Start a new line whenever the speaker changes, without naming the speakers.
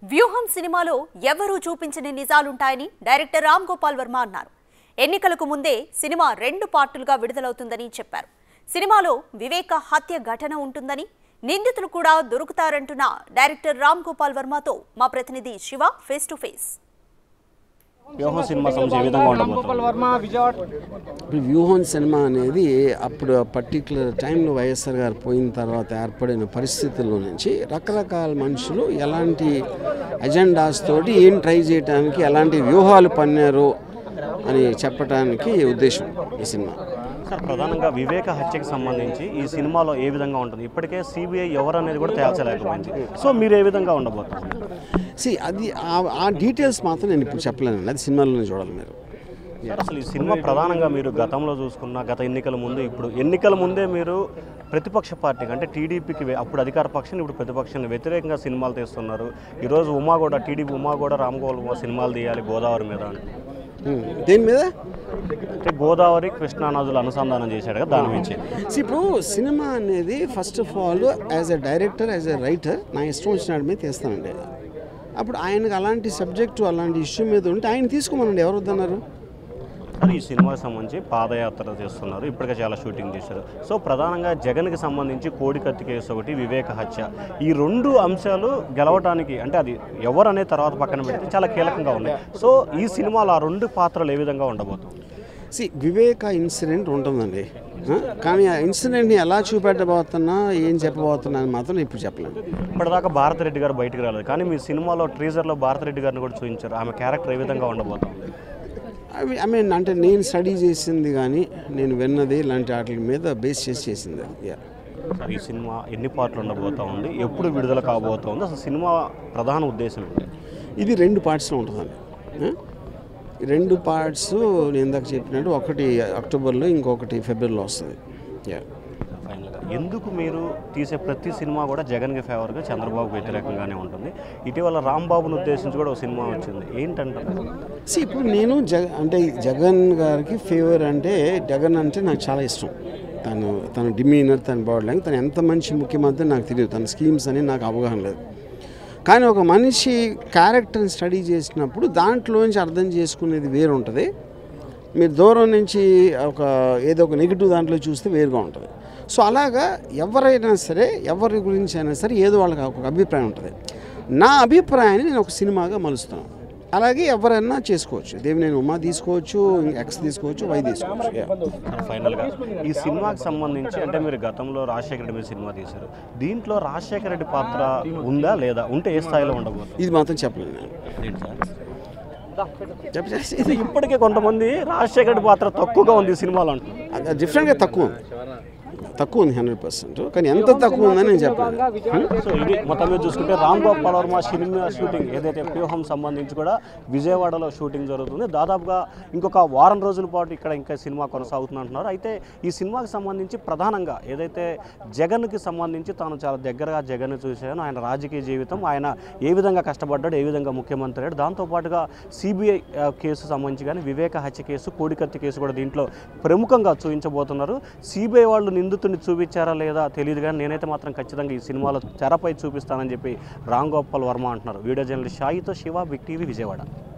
వ్యూహం సినిమాలో ఎవరూ చూపించని నిజాలుంటాయని డైరెక్టర్ రామ్ గోపాల్ వర్మ అన్నారు ఎన్నికలకు ముందే సినిమా రెండు పార్టులుగా విడుదలవుతుందని చెప్పారు సినిమాలో వివేక హత్య ఘటన ఉంటుందని నిందితులు కూడా దొరుకుతారంటున్న డైరెక్టర్ రామ్ గోపాల్ వర్మతో మా ప్రతినిధి Shiva face to face
Vyuham cinema సంబంధించి ఏ విధంగా ఉండబోతుంది
వర్మ విజయవాడ
ఇప్పుడు వ్యూహం సినిమా అనేది అప్పుడు పర్టికులర్ టైంలో వైఎస్ఆర్ గారు పోయిన తర్వాత ఏర్పడిన పరిస్థితుల్లో నుంచి రకరకాల మనుషులు ఎలాంటి అజెండాస్ తోటి ఏం ట్రై చేయడానికి ఎలాంటి వ్యూహాలు పన్నారు అని చెప్పడానికి ఉద్దేశం ఈ సినిమా
సార్ ప్రధానంగా వివేక హత్యకి సంబంధించి ఈ సినిమాలో ఏ విధంగా ఉంటుంది ఇప్పటికే సిబిఐ ఎవరు అనేది కూడా తేల్చలేకపోయింది సో మీరు ఏ విధంగా ఉండబోతున్నారు
సి అది ఆ- ఆ డీటెయిల్స్ మాత్రం నేను ఇప్పుడు చెప్పలేనండి అది సినిమాలోనే చూడాలి మీరు
సార్ అసలు ఈ సినిమా ప్రధానంగా మీరు గతంలో చూసుకున్న గత ఎన్నికల ముందు ఇప్పుడు ఎన్నికల ముందే మీరు ప్రతిపక్ష పార్టీకి అంటే టీడీపీకి వే- అప్పుడు అధికార పక్షాన్ని ఇప్పుడు ప్రతిపక్షాన్ని వ్యతిరేకంగా సినిమాలు తీస్తున్నారు ఈరోజు ఉమా కూడా టీడీపీ ఉమా కూడా రామగోపాల్ ఉమా సినిమాలు తీయాలి గోదావరి మీద అని
ఉమ్. దేని మీద
అంటే గోదావరి కృష్ణా నదులు అనుసంధానం చేశాడు కదా దాని నుంచి
See, ఇప్పుడు సినిమా అనేది first of all as a director as a writer నా ఇష్టం వచ్చినట్టు మీద తీస్తానండి అప్పుడు ఆయనకు అలాంటి సబ్జెక్టు అలాంటి ఇష్యూ మీద ఉంటే ఆయన తీసుకోమనండి ఎవరు వద్దన్నారు
సార్ ఈ సినిమాకి సంబంధించి పాదయాత్ర చేస్తున్నారు ఇప్పటికే చాలా షూటింగ్ చేశారు సో ప్రధానంగా జగన్కి సంబంధించి కోడికత్తి కేసు ఒకటి వివేక హత్య ఈ రెండు అంశాలు గెలవడానికి అంటే అది ఎవరు అనే తర్వాత పక్కన పెడితే చాలా కీలకంగా ఉన్నాయి సో ఈ సినిమాలో ఆ రెండు పాత్రలు ఏ విధంగా ఉండబోతుంది
సి వివేక ఇన్సిడెంట్ ఉంటుందండి ఆ? కానీ ఆ ఇన్సిడెంట్ని ఎలా చూపెట్టబోతున్నా ఏం చెప్పబోతున్నా అని మాత్రం ఇప్పుడు చెప్పలేను
ఇప్పటిదాకా భారతిరెడ్డి గారు బయటికి రాలేదు కానీ మీ సినిమాలో ట్రీజర్లో భారతిరెడ్డి గారిని కూడా చూపించారు ఆమె క్యారెక్టర్ ఏ విధంగా ఉండబోతుంది
అవి ఐ మీన్ అంటే నేను స్టడీ చేసింది కానీ నేను విన్నది ఇలాంటి వాటి మీద బేస్ చేసి చేసింది అది Yeah.
సార్ ఈ సినిమా ఎన్ని పార్ట్లు ఉండబోతా ఉంది ఎప్పుడు విడుదల కాబోతోంది అసలు సినిమా ప్రధాన ఉద్దేశం ఏంటి
ఇది రెండు పార్ట్స్లో ఉంటుందండి ఆ? ఈ రెండు పార్ట్స్ నేను ఇందాక చెప్పినట్టు ఒకటి అక్టోబర్లో ఇంకొకటి ఫిబ్రవరిలో వస్తుంది యా
ఫైనల్గా ఎందుకు మీరు తీసే ప్రతి సినిమా కూడా జగన్కి ఫేవర్గా చంద్రబాబు వ్యతిరేకంగానే ఉంటుంది ఇటీవల రాంబాబును ఉద్దేశించి కూడా ఒక సినిమా వచ్చింది ఏంటంటారు
సి ఇప్పుడు నేను జగ అంటే జగన్ గారికి ఫేవర్ అంటే జగన్ అంటే నాకు చాలా ఇష్టం తను తన డిమీనర్ తన బాడీ లాంగ్ తను ఎంత మంచి ముఖ్యమంత్రి నాకు తెలియదు తన స్కీమ్స్ అని నాకు అవగాహన లేదు కానీ ఒక మనిషి క్యారెక్టర్ని స్టడీ చేసినప్పుడు దాంట్లోంచి అర్థం చేసుకునేది వేరు ఉంటుంది మీరు దూరం నుంచి ఒక ఏదో ఒక నెగిటివ్ దాంట్లో చూస్తే వేరుగా ఉంటుంది సో అలాగా ఎవరైనా సరే ఎవరి గురించి అయినా సరే ఏదో వాళ్ళకి ఒక అభిప్రాయం ఉంటుంది నా అభిప్రాయాన్ని నేను ఒక సినిమాగా మలుస్తాను అలాగే ఎవరైనా చేసుకోవచ్చు దేవి నేను ఉమా తీసుకోవచ్చు ఎక్స్ తీసుకోవచ్చు వై తీసుకోవచ్చు Yeah.
ఫైనల్గా ఈ సినిమాకి సంబంధించి అంటే మీరు గతంలో రాజశేఖర రెడ్డి మీద సినిమా తీశారు దీంట్లో రాజశేఖర రెడ్డి పాత్ర ఉందా లేదా ఉంటే ఏ స్థాయిలో ఉండబోతుంది
ఇది మాత్రం చెప్పలేను నేను
ఏంటి సార్?
చెప్పేసి
ఇది ఇప్పటికే కొంతమంది రాజశేఖర రెడ్డి పాత్ర తక్కువగా ఉంది ఈ సినిమాలో అంటున్నారు
అది డిఫరెంట్గా తక్కువ ఉంది తక్కువ ఉంది హండ్రెడ్ పర్సెంట్ కానీ ఎంత తక్కువ ఉందని నేను చెప్పలేను
సో ఇది మొత్తం మీద చూసుకుంటే రామ్ గోపాల్ వర్మ సినిమా షూటింగ్ ఏదైతే వ్యూహం సంబంధించి కూడా విజయవాడలో షూటింగ్ జరుగుతుంది దాదాపుగా ఇంకొక వారం రోజుల పాటు ఇక్కడ ఇంకా సినిమా కొనసాగుతుంది అంటున్నారు అయితే ఈ సినిమాకి సంబంధించి ప్రధానంగా ఏదైతే జగన్కి సంబంధించి తాను చాలా దగ్గరగా జగన్ చూశాను ఆయన రాజకీయ జీవితం ఆయన ఏ విధంగా కష్టపడ్డాడు ఏ విధంగా ముఖ్యమంత్రి అయ్యాడు దాంతోపాటుగా సిబిఐ కేసు సంబంధించి కానీ వివేక హత్య కేసు కోడికత్తి కేసు కూడా దీంట్లో ప్రముఖంగా చూపించబోతున్నారు సిబిఐ వాళ్ళు నిందితుడిని చూపించారా లేదా తెలియదు కానీ నేనైతే మాత్రం ఖచ్చితంగా ఈ సినిమాలో తెరపై చూపిస్తానని చెప్పి రామ్ గోపాల్ వర్మ అంటున్నారు వీడియో జర్నలిస్ట్ షాయితో శివ బిగ్ టీవీ విజయవాడ